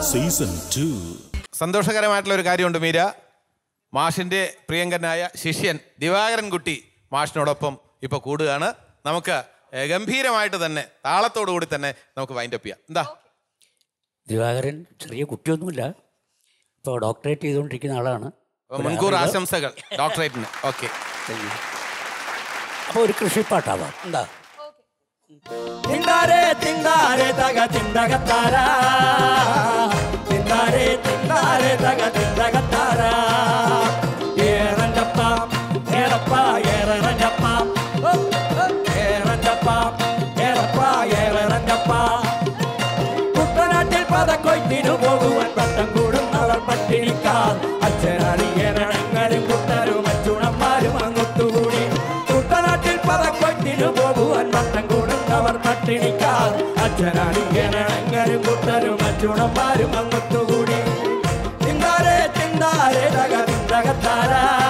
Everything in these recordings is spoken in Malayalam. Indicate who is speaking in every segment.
Speaker 1: സീസൺ ടു
Speaker 2: സന്തോഷകരമായിട്ടുള്ള ഒരു കാര്യമുണ്ട് മീര മാഷിന്റെ പ്രിയങ്കരനായ ശിഷ്യൻ ദിവാകരൻ കുട്ടി മാഷിനോടൊപ്പം ഇപ്പൊ കൂടുകയാണ് നമുക്ക് ഏഹ്, ഗംഭീരമായിട്ട് തന്നെ താളത്തോടു കൂടി തന്നെ നമുക്ക് വൈൻഡപ്പ് ചെയ്യാം എന്താ
Speaker 3: ദിവാകരൻ ചെറിയ കുട്ടിയൊന്നുമില്ല ഇപ്പോൾ ഡോക്ടറേറ്റ് ചെയ്തുകൊണ്ടിരിക്കുന്ന ആളാണ്
Speaker 2: അപ്പൊ മുൻകൂർ ആശംസകൾ ഡോക്ടറേറ്റിന് ഓക്കെ
Speaker 3: അപ്പോൾ ഒരു കൃഷിപ്പാട്ടാവാം എന്താ
Speaker 4: തിണ്ടാരെ തിണ്ടാരെ തക തിണ്ടകത്താര തിണ്ടാരെ തിണ്ടാരെ തക തിണ്ടകത്താര ഏറഞ്ചപ്പ ഏറപ്പ ഏറഞ്ചപ്പ ഏറഞ്ചപ്പ ഏറപ്പ ഏറഞ്ചപ്പ കുട്ടനാട്ടിൽ പതക്കൊയ്ത്തിനു പോകുവാൻ പട്ടം കൂടുന്നവർ പട്ടിണിക്കാർ അച്ഛനറിയണങ്ങളും കുട്ടരും അച്ചുണന്മാരും അങ്ങൊത്തുകൂടി കുട്ടനാട്ടിൽ പതക്കൊയ്ത്തിനു പോകുവാൻ പട്ടം കൂടുന്നവർ പട്ടിണിക്കാർ അച്ഛനറിയണങ്ങളും കുട്ടരും അച്ചുണന്മാരും അങ്ങൊത്തുകൂടി തിന്താരെ തിന്താരെ തക തിന്തകത്താര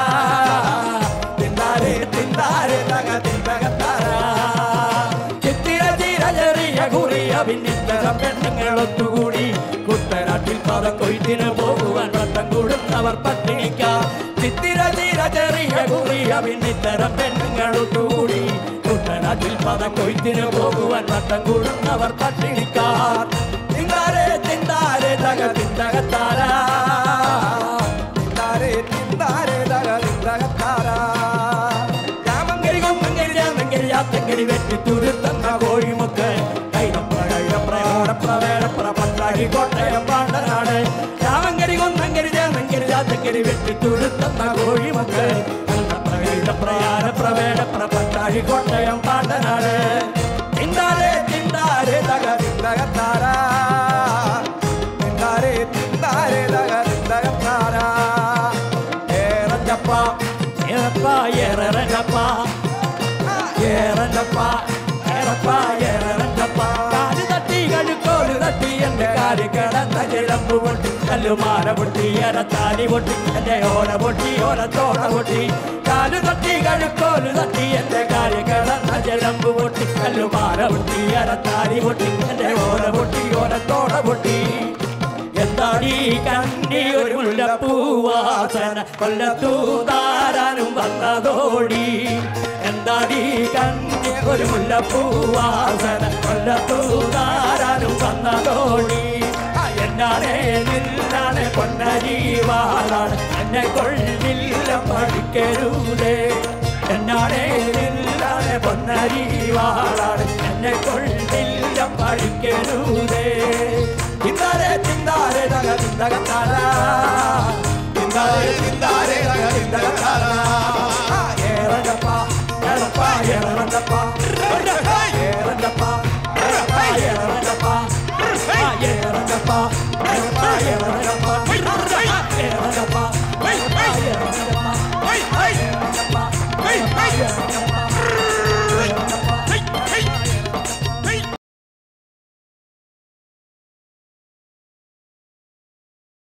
Speaker 4: തിന്താരെ തിന്താരെ തക തിന്തകത്താര ചിത്തിര ചിര ചെറിയ കുറിയ ഭിന്നിത്തരം പെണ്ണുങ്ങൾ ഒത്തുകൂടി കുട്ടനാട്ടിൽ പദം കൊയ്ത്തിന് പോകുവാൻ വട്ടം കൂടുന്നവർ പട്ടിണിക്ക ചിത്തിര ചിര ചെറിയ കുറിയ ഭിന്നിത്തരം പെണ്ണുങ്ങൾ ഒത്തുകൂടി കുട്ടനാട്ടിൽ പദം കൊയ്ത്തിന് പോകുവാൻ വട്ടം കൂടുന്നവർ പട്ടിണിക്കാർ തിന്താരെ തിന്താരെ തക തിന്തകത്താര തിന്താരെ തിന്താരെ തക തിന്തകത്താര രാമങ്കരി കൊമ്പങ്കരി രാമങ്കരി യാത്തങ്കരി വെട്ടി തുരുത്തന്ന കോഴിമുക്ക് കൈതപ്ര കൈതപ്ര ഓടപ്ര വേടപ്ര പട്ടാഴി കോട്ടയം പാണ്ടനാട് രാമങ്കരി കൊന്നങ്കരി രാമങ്കരി യാത്തങ്കരി വെട്ടി തുരുത്തന്ന കോഴിമുക്ക് കൈതപ്ര കൈതപ്ര ആരപ്ര വേടപ്ര പട്ടാഴി കോട്ടയം പാണ്ടനാട് തിണ്ടാരെ തിണ്ടാരെ തക തിണ്ടകത്താര തിണ്ടാരെ തിണ്ടാരെ തക തിണ്ടകത്താര ഏറഞ്ചപ്പ ഏറപ്പ ഏറഞ്ചപ്പ ഏറഞ്ചപ്പ ഏറപ്പ ഏറഞ്ചപ്പ കാല് തട്ടി കഴുക്കോല് തട്ടി എന്റെ കാല് കിടന്ന ചിലമ്പ് പൊട്ടി കല്ലുമാല പൊട്ടി എരത്താലി പൊട്ടി എന്റെ ഓല പൊട്ടി ഓലത്തോട പൊട്ടി കാല് തട്ടി കഴുക്കോല് തട്ടി എന്റെ കാല് കിടന്ന ചിലമ്പ് പൊട്ടി കല്ലുമാല പൊട്ടി എരത്താലി പൊട്ടി എന്റെ ഓല പൊട്ടി ഓലത്തോട പൊട്ടി എന്താടി കണ്ണി ഒരു മുല്ലപ്പൂവാസന കൊല്ലത്തൂതാരാനും വന്നതോടി എന്താടി കണ്ണി ഒരു മുല്ലപ്പൂവാസന കൊല്ലത്തൂതാരാനും വന്നതോടി ആ, എന്നാണേ നിന്നാണ് പൊന്നരീവാളാണ് എന്നെ കൊള്ളില്ല പഠിക്കരുതേ എന്നാണേ നിന്നാണ് പൊന്നരീവാളാണ് എന്നെ കൊള്ളില്ല പഠിക്കരുതേ തിന്താരെ തിന്താരെ തക തിന്തകത്താര തിന്താരെ തിന്താരെ തക